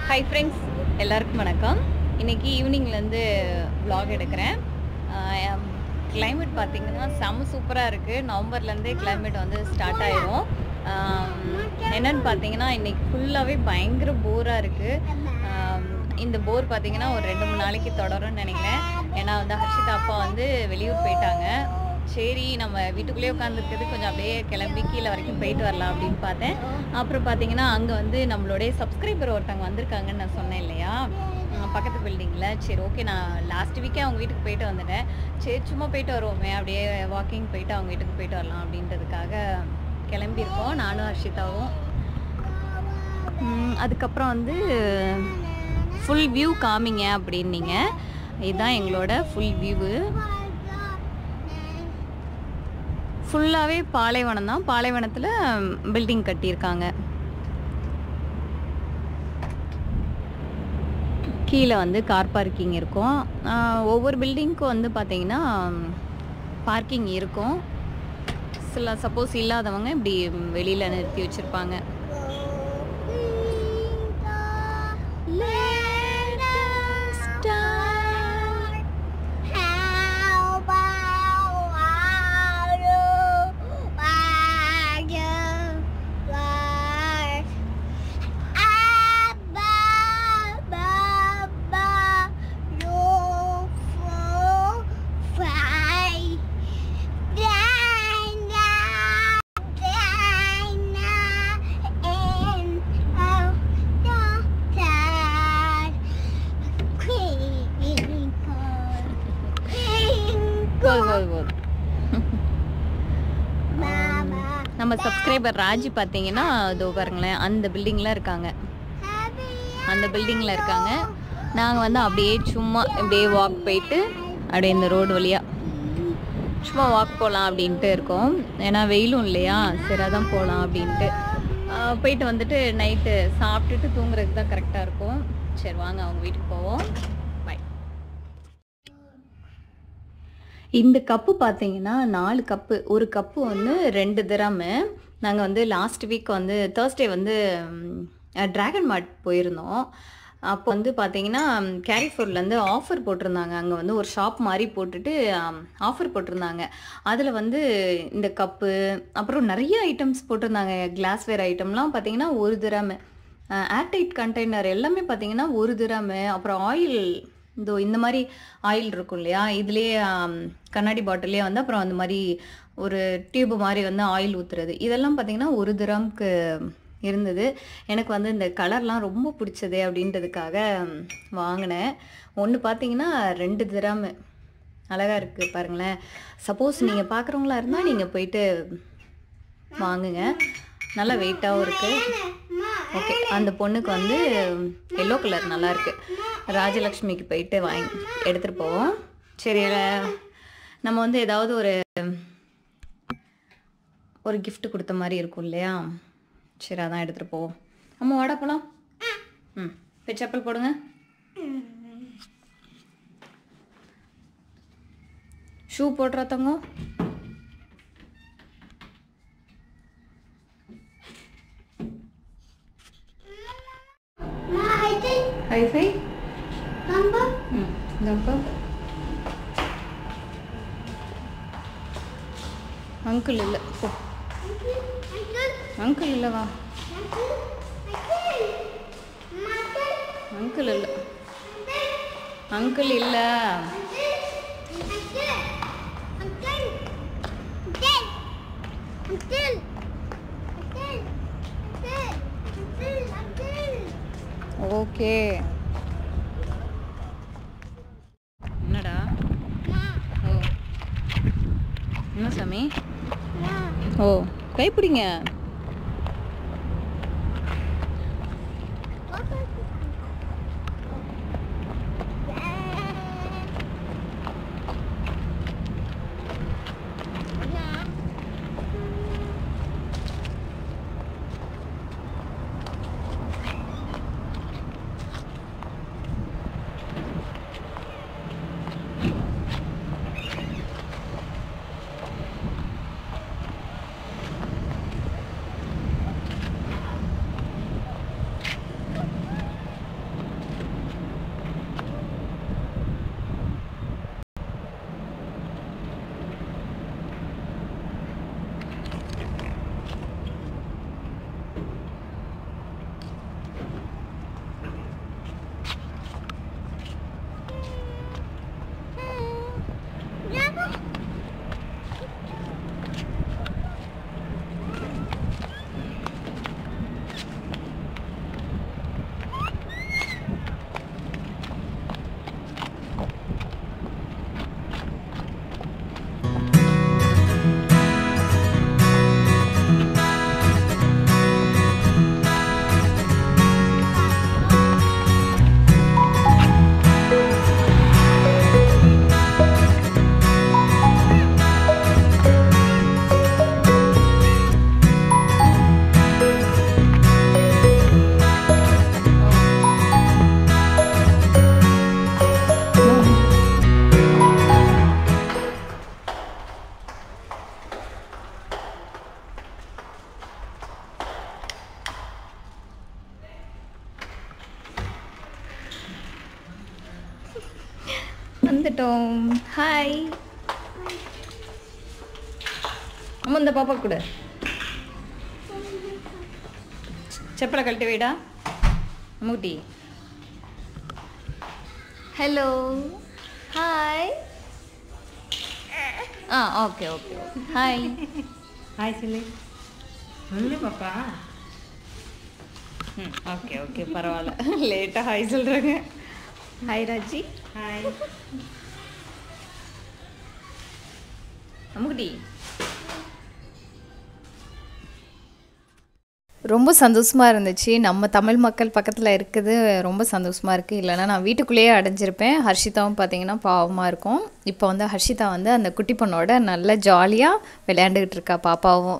hi friends எல்லாருக்கும் வணக்கம் இன்னைக்கு ஈவினிங்லேருந்து vlog எடுக்கிறேன் climate பார்த்தீங்கன்னா செம்ம சூப்பராக இருக்குது நவம்பர்லேருந்தே climate வந்து ஸ்டார்ட் ஆயிரும் ஆம், என்னன்னு பார்த்தீங்கன்னா இன்னைக்கு ஃபுல்லாகவே பயங்கர போராக இருக்குது இந்த போர் பார்த்தீங்கன்னா ஒரு ரெண்டு மூணு நாளைக்கு தொடரும்னு நினைக்கிறேன் ஏன்னா வந்து ஹர்ஷிதா அப்பா வந்து வெளியூர் போயிட்டாங்க சரி நம்ம வீட்டுக்குள்ளேயே உட்காந்துருக்கிறது கொஞ்சம் அப்படியே கிளம்பி கீழே வரைக்கும் போயிட்டு வரலாம் அப்படின்னு பார்த்தேன் அப்புறம் பார்த்தீங்கன்னா அங்கே வந்து நம்மளுடைய சப்ஸ்கிரைபர் ஒருத்தவங்க வந்திருக்காங்கன்னு நான் சொன்னேன் இல்லையா அஹ் பக்கத்து பில்டிங்கில் சரி ஓகே நான் லாஸ்ட் வீக்கே அவங்க வீட்டுக்கு போயிட்டு வந்துட்டேன் சரி சும்மா போயிட்டு வருவோமே அப்படியே வாக்கிங் போயிட்டு அவங்க வீட்டுக்கு போயிட்டு வரலாம் அப்படின்றதுக்காக கிளம்பியிருக்கோம் நானும் ஹர்ஷிதாவும் உம், அதுக்கப்புறம் வந்து ஃபுல் வியூ காமிங்க அப்படின்னீங்க இதுதான் எங்களோட ஃபுல் வியூவு ஃபுல்லாகவே பாலைவனம் தான் பாலைவனத்தில் பில்டிங் கட்டியிருக்காங்க கீழே வந்து கார் பார்க்கிங் இருக்கும் ஆஹ் ஒவ்வொரு பில்டிங்க்கும் வந்து பார்த்தீங்கன்னா பார்க்கிங் இருக்கும் சில சப்போஸ் இல்லாதவங்க இப்படி வெளியில் நிறுத்தி வச்சுருப்பாங்க போதும் போதும் போதும் நம்ம சப்ஸ்கிரைபர் ராஜி பார்த்தீங்கன்னா இதோ பாருங்களேன் அந்த பில்டிங்கில் இருக்காங்க அந்த பில்டிங்கில் இருக்காங்க நாங்கள் வந்து அப்படியே சும்மா அப்படியே வாக் போயிட்டு அப்படியே இந்த ரோடு வழியாக சும்மா வாக் போகலாம் அப்படின்ட்டு இருக்கோம் ஏன்னா வெயிலும் இல்லையா சரி அதான் போகலாம் அப்படின்ட்டு ஆஹ் போயிட்டு வந்துட்டு நைட்டு சாப்பிட்டுட்டு தூங்குறதுக்கு தான் கரெக்டாக இருக்கும் சரி வாங்க அவங்க வீட்டுக்கு போவோம் பை இந்த கப்பு பார்த்தீங்கன்னா நாலு கப்பு ஒரு கப்பு வந்து ரெண்டு திராமு நாங்கள் வந்து லாஸ்ட் வீக் வந்து தேர்ஸ்டே வந்து ட்ராகன் மார்ட் போயிருந்தோம் அப்போ வந்து பார்த்தீங்கன்னா கேரிஃபோர்ட்லேருந்து ஆஃபர் போட்டிருந்தாங்க அங்கே வந்து ஒரு ஷாப் மாதிரி போட்டுட்டு ஆஃபர் போட்டிருந்தாங்க அதில் வந்து இந்த கப்பு அப்புறம் நிறைய ஐட்டம்ஸ் போட்டிருந்தாங்க கிளாஸ்வேர் ஐட்டம்லாம் பார்த்தீங்கன்னா ஒரு திராமு ஏர்டைட் கண்டெய்னர் எல்லாமே பார்த்தீங்கன்னா ஒரு திராமு அப்புறம் ஆயில் இதோ இந்த மாதிரி ஆயில் இருக்கும் இல்லையா இதுலேயே ஆம், கண்ணாடி பாட்டிலே வந்து அப்புறம் அந்த மாதிரி ஒரு டியூப் மாதிரி வந்து ஆயில் ஊற்றுறது இதெல்லாம் பார்த்தீங்கன்னா ஒரு திராம்க்கு இருந்தது எனக்கு வந்து இந்த கலர்லாம் ரொம்ப பிடிச்சது அப்படின்றதுக்காக ம், வாங்கினேன் ஒன்று பார்த்தீங்கன்னா ரெண்டு திராமு அழகாக இருக்குது பாருங்களேன் சப்போஸ் நீங்கள் பார்க்குறவங்களா இருந்தால் நீங்கள் போயிட்டு வாங்குங்க நல்லா வெயிட்டாகவும் இருக்குது ஓகே அந்த பொண்ணுக்கு வந்து எல்லோ கலர் நல்லா இருக்கு ராஜலக்ஷ்மிக்கு போயிட்டு வாங்கி எடுத்துகிட்டு போவோம் சரி அஹ், நம்ம வந்து ஏதாவது ஒரு ஒரு gift கொடுத்த மாதிரி இருக்கும் இல்லையா சரி அதான் எடுத்துகிட்டு போவோம் அம்மா வாடா போகலாம் ம் போய் செப்பல் போடுங்க ஷூ போடுறா தங்கம் ஹைஃபை ம் இந்தாப்பா அங்கிள் இல்லை போ அங்கிள் இல்லை வா அங்கிள் இல்லை அங்கிள் இல்லை ஓகே என்னடா ஓ என்ன சாமி ஓ கைப்பிடிங்க வந்துட்டோம் ஹாய் அம்மா இந்த பாப்பா கூட செப்பலை கழட்டி வைடா மூட்டி ஹலோ ஹாய் ஆ ஓகே ஓகே ஹாய் ஹாய் சொல்லு சொல்லு பாப்பா ம் ஓகே ஓகே பரவாயில்ல லேட்டாக ஹாய் சொல்கிறாங்க ஹாய் ராஜி ஹாய் அம்முக்குட்டி ரொம்ப சந்தோஷமாக இருந்துச்சு நம்ம தமிழ் மக்கள் பக்கத்தில் இருக்குது ரொம்ப சந்தோஷமாக இருக்குது இல்லைன்னா நான் வீட்டுக்குள்ளேயே அடைஞ்சிருப்பேன் ஹர்ஷிதாவும் பார்த்தீங்கன்னா பாவமாக இருக்கும் இப்போ வந்து ஹர்ஷிதா வந்து அந்த குட்டி பொண்ணோட நல்ல ஜாலியாக விளையாண்டுக்கிட்டு இருக்கா பாப்பாவும்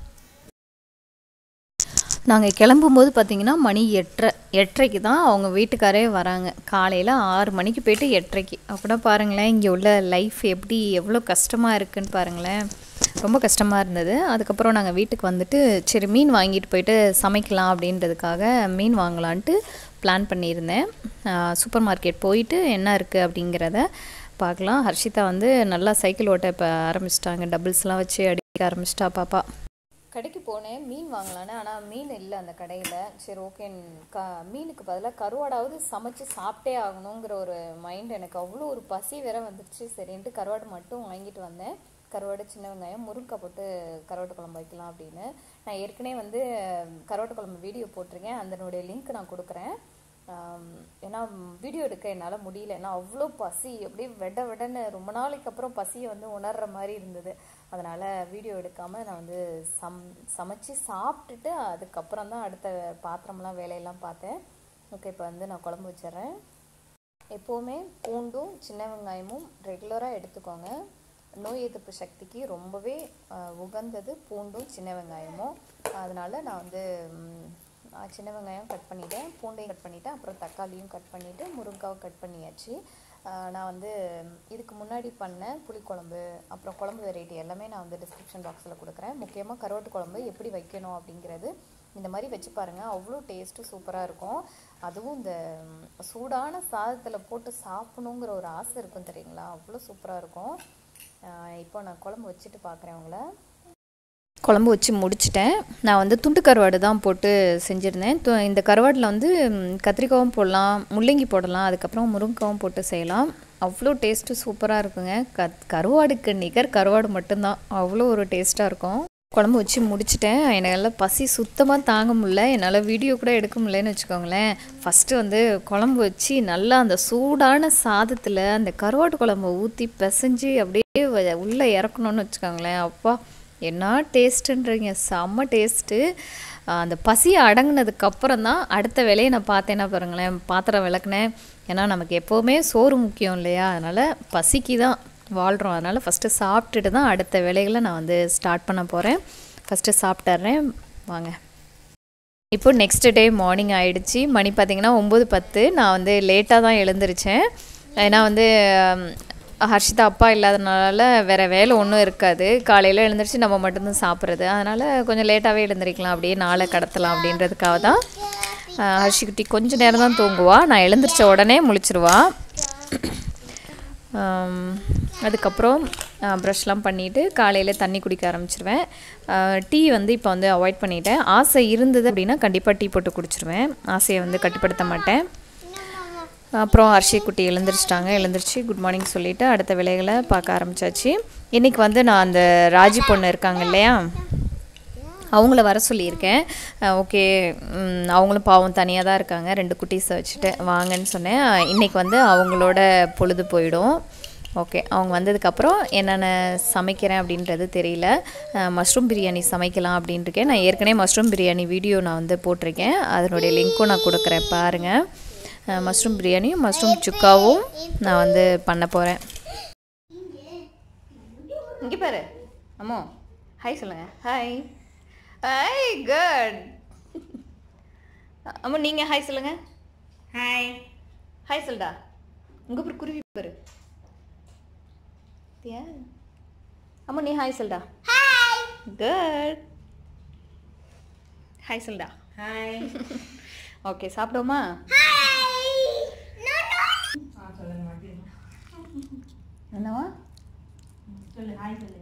நாங்கள் கிளம்பும்போது பார்த்தீங்கன்னா மணி எட்டரை எட்டரைக்கு தான் அவங்க வீட்டுக்காரே வராங்க காலையில் ஆறு மணிக்கு போயிட்டு எட்டரைக்கு அப்படின்னா பாருங்களேன் இங்கே உள்ள லைஃப் எப்படி எவ்வளோ கஷ்டமாக இருக்குன்னு பாருங்களேன் ரொம்ப கஷ்டமாக இருந்தது அதுக்கப்புறம் நாங்கள் வீட்டுக்கு வந்துட்டு சரி மீன் வாங்கிட்டு போயிட்டு சமைக்கலாம் அப்படின்றதுக்காக மீன் வாங்கலான்ட்டு பிளான் பண்ணியிருந்தேன் சூப்பர் மார்க்கெட் போயிட்டு என்ன இருக்குது அப்படிங்கிறத பார்க்கலாம் ஹர்ஷிதா வந்து நல்லா சைக்கிள் ஓட்ட இப்போ ஆரம்பிச்சிட்டாங்க டபுள்ஸ்லாம் வச்சு அடிக்க ஆரம்பிச்சிட்டா பாப்பா கடைக்கு போனேன் மீன் வாங்கலான்னு ஆனால் மீன் இல்லை அந்த கடையில் சரி ஓகே க மீனுக்கு பதிலாக கருவாடாவது சமைச்சு சாப்பிட்டே ஆகணுங்கிற ஒரு மைண்ட் எனக்கு அவ்வளோ ஒரு பசி வேற வந்துடுச்சு சரின்ட்டு கருவாடு மட்டும் வாங்கிட்டு வந்தேன் கருவாடு சின்ன வெங்காயம் முருங்கக்காய் போட்டு கருவாட்டு குழம்பு வைக்கலாம் அப்படின்னு நான் ஏற்கனவே வந்து கருவாட்டு குழம்பு வீடியோ போட்டிருக்கேன் அதனுடைய லிங்க் நான் கொடுக்குறேன் ஆம், ஏன்னா வீடியோ எடுக்க என்னால் முடியல ஏன்னா அவ்வளோ பசி அப்படியே வெட வெடன்னு ரொம்ப நாளைக்கு அப்புறம் பசியை வந்து உணர்ற மாதிரி இருந்தது அதனால் வீடியோ எடுக்காமல் நான் வந்து சம் சமைச்சு சாப்பிட்டுட்டு அதுக்கப்புறம் தான் அடுத்த பாத்திரம்லாம் வேலையெல்லாம் பார்த்தேன் ஓகே இப்போ வந்து நான் குழம்பு வச்சிடுறேன் எப்போவுமே பூண்டும் சின்ன வெங்காயமும் ரெகுலராக எடுத்துக்கோங்க நோய் எதிர்ப்பு சக்திக்கு ரொம்பவே அஹ், உகந்தது பூண்டும் சின்ன வெங்காயமும் அதனால் நான் வந்து ம், ஆ, சின்ன வெங்காயம் கட் பண்ணிட்டேன் பூண்டையும் கட் பண்ணிட்டேன் அப்புறம் தக்காளியும் கட் பண்ணிவிட்டு முருங்காவும் கட் பண்ணியாச்சு ஆஹ் நான் வந்து இதுக்கு முன்னாடி பண்ண புளிக்குழம்பு அப்புறம் குழம்பு வெரைட்டி எல்லாமே நான் வந்து டிஸ்கிரிப்ஷன் பாக்ஸில் கொடுக்குறேன் முக்கியமாக கருவாட்டு குழம்பு எப்படி வைக்கணும் அப்படிங்கிறது இந்த மாதிரி வச்சு பாருங்கள் அவ்வளோ டேஸ்ட்டு சூப்பராக இருக்கும் அதுவும் இந்த ம், சூடான சாதத்தில் போட்டு சாப்பிடணுங்கிற ஒரு ஆசை இருக்கும் தெரியுங்களா அவ்வளோ சூப்பராக இருக்கும் ஆஹ் இப்போ நான் குழம்பு வச்சுட்டு பார்க்குறேன் உங்களை குழம்பு வச்சு முடிச்சிட்டேன் நான் வந்து துண்டு கருவாடு தான் போட்டு செஞ்சுருந்தேன் து- இந்த கருவாடில் வந்து ம், கத்திரிக்காவும் போடலாம் முள்ளங்கி போடலாம் அதுக்கப்புறம் முருங்கைக்காவும் போட்டு செய்யலாம் அவ்வளோ டேஸ்ட்டு சூப்பராக இருக்குங்க க கருவாடுக்கு நிகர் கருவாடு மட்டும்தான் அவ்வளோ ஒரு டேஸ்ட்டாக இருக்கும் குழம்பு வச்சு முடிச்சிட்டேன் என்னால் பசி சுத்தமாக தாங்க முடியல என்னால் வீடியோ கூட எடுக்க முடியலன்னு வச்சுக்கோங்களேன் ஃபஸ்ட்டு வந்து குழம்பு வச்சு நல்லா அந்த சூடான சாதத்தில் அந்த கருவாட்டு குழம்பு ஊற்றி பிசைஞ்சு அப்படியே வ- உள்ளே இறக்கணும்னு வச்சுக்கோங்களேன் அப்பா என்ன டேஸ்ட்டுன்றீங்க செம்ம டேஸ்ட்டு அந்த பசி அடங்குனதுக்கு அப்புறம் தான் அடுத்த வேலையை நான் பார்த்தேன்னா பாருங்களேன் பாத்திரம் விளக்குனேன் ஏன்னா நமக்கு எப்போவுமே சோறு முக்கியம் இல்லையா அதனால் பசிக்கு தான் வாழ்கிறோம் அதனால் ஃபஸ்ட்டு சாப்பிட்டுட்டு தான் அடுத்த வேலைகளை நான் வந்து ஸ்டார்ட் பண்ண போகிறேன் ஃபஸ்ட்டு சாப்பிட்டுறேன் வாங்க இப்போ நெக்ஸ்ட் டே மார்னிங் ஆயிடுச்சு மணி பார்த்தீங்கன்னா ஒம்பது பத்து நான் வந்து லேட்டாக தான் எழுந்திரிச்சேன் ஏன்னா வந்து ஹம், ஹர்ஷிதா அப்பா இல்லாதனால வேறு வேலை ஒன்றும் இருக்காது காலையில் எழுந்திரிச்சு நம்ம மட்டும்தான் சாப்பிட்றது அதனால் கொஞ்சம் லேட்டாகவே எழுந்திரிக்கலாம் அப்படியே நாளை கடத்தலாம் அப்படின்றதுக்காக தான் அஹ், ஹர்ஷிக்குட்டி கொஞ்சம் நேரம் தான் தூங்குவா நான் எழுந்திரிச்ச உடனே முழிச்சிருவா ஆம், அதுக்கப்புறம் ப்ரஷ்லாம் பண்ணிவிட்டு காலையில் தண்ணி குடிக்க ஆரம்பிச்சிருவேன் டீ வந்து இப்போ வந்து அவாய்ட் பண்ணிட்டேன் ஆசை இருந்தது அப்படின்னா கண்டிப்பாக டீ போட்டு குடிச்சிருவேன் ஆசையை வந்து கட்டுப்படுத்த மாட்டேன் அப்புறம் அரிசி குட்டி எழுந்திரிச்சிட்டாங்க எழுந்திரிச்சு குட் மார்னிங் சொல்லிவிட்டு அடுத்த வேலைகளை பார்க்க ஆரம்பிச்சாச்சு இன்றைக்கி வந்து நான் அந்த ராஜி பொண்ணு இருக்காங்க இல்லையா அவங்கள வர சொல்லியிருக்கேன் ஓகே அவங்களும் பாவம் தனியாக தான் இருக்காங்க ரெண்டு குட்டீஸை வச்சுட்டு வாங்கன்னு சொன்னேன் இன்றைக்கி வந்து அவங்களோட பொழுது போயிடும் ஓகே அவங்க வந்ததுக்கப்புறம் என்னென்ன சமைக்கிறேன் அப்படின்றது தெரியல மஷ்ரூம் பிரியாணி சமைக்கலாம் அப்படின்ட்டு இருக்கேன் நான் ஏற்கனவே மஷ்ரூம் பிரியாணி வீடியோ நான் வந்து போட்டிருக்கேன் அதனுடைய லிங்க்கும் நான் கொடுக்குறேன் பாருங்கள் மஷ்ரூம் பிரியாணியும் மஷ்ரூம் சுக்காவும் நான் வந்து பண்ண போகிறேன் இங்கே பாரு அம்மோ ஹாய் சொல்லுங்க ஹாய் ஹாய் குட் அம்மா நீங்கள் ஹாய் சொல்லுங்க ஹாய் ஹாய் சொல்டா உங்க அப்புறம் குருவி பாரு தியா அம்மா நீ ஹாய் சொல்டா குட் ஹாய் சொல்டா ஹாய் ஓகே சாப்பிடுவோமா ஆ சொல்லுங்க மாட்டேன் என்னவா சொல்லு ஹாய் சொல்லு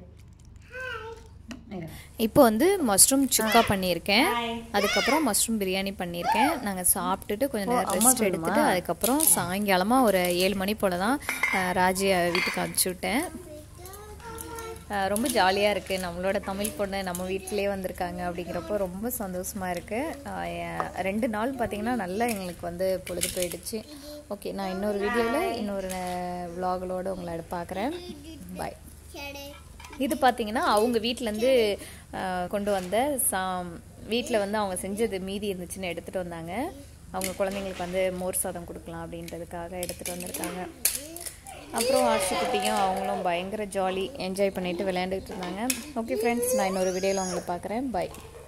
இப்போ வந்து மஷ்ரூம் சுக்கா பண்ணியிருக்கேன் ஹாய் அதுக்கப்புறம் மஷ்ரூம் பிரியாணி பண்ணியிருக்கேன் நாங்கள் சாப்பிட்டுட்டு கொஞ்சம் நேரம் ரெஸ்ட் எடுத்துட்டு அதுக்கப்புறம் சாயங்காலமாக ஒரு ஏழு மணி போல் தான் அஹ், ராஜியை வீட்டுக்கு அனுப்பிச்சி விட்டேன் அஹ், ரொம்ப ஜாலியாக இருக்குது நம்மளோட தமிழ் பொண்ணு நம்ம வீட்டிலே வந்திருக்காங்க அப்படிங்கிறப்போ ரொம்ப சந்தோஷமாக இருக்குது ரெண்டு நாள் பார்த்திங்கன்னா நல்லா எங்களுக்கு வந்து பொழுது போயிடுச்சு ஓகே நான் இன்னொரு வீடியோவில் இன்னொரு விலாகளோடு உங்களை பார்க்குறேன் பாய் இது பார்த்தீங்கன்னா அவங்க வீட்டிலேருந்து கொண்டு வந்த சா வீட்டில் வந்து அவங்க செஞ்சது மீதி இருந்துச்சுன்னு எடுத்துகிட்டு வந்தாங்க அவங்க குழந்தைங்களுக்கு வந்து மோர் சாதம் கொடுக்கலாம் அப்படின்றதுக்காக எடுத்துகிட்டு வந்திருக்காங்க அப்புறம் ஆர்சி குட்டியும் அவங்களும் பயங்கர ஜாலி என்ஜாய் பண்ணிட்டு விளையாண்டுக்கிட்டு இருந்தாங்க ஓகே ஃப்ரெண்ட்ஸ் நான் இன்னொரு வீடியோவில் உங்களை பார்க்குறேன் பை